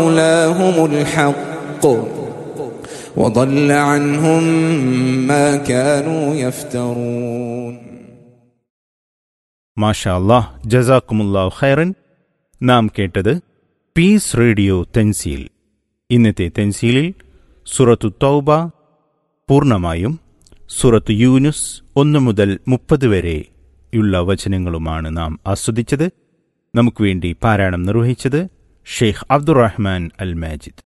مولاهم الحق وضل عنهم ما كانوا يفترون മാഷാ അല്ലാഹ് ജസാക്കുമുല്ലാഹ് ഖൈറൻ നാം കേട്ടത് പീസ് റേഡിയോ തെൻസീൽ ഇന്നത്തെ തെൻസീലിൽ സുറത്തു തൗബ പൂർണ്ണമായും സുറത്ത് യൂനുസ് ഒന്ന് മുതൽ മുപ്പത് വരെയുള്ള വചനങ്ങളുമാണ് നാം ആസ്വദിച്ചത് നമുക്ക് വേണ്ടി പാരായണം നിർവഹിച്ചത് ഷെയ്ഖ് അബ്ദുറഹ്മാൻ അൽ മാജിദ്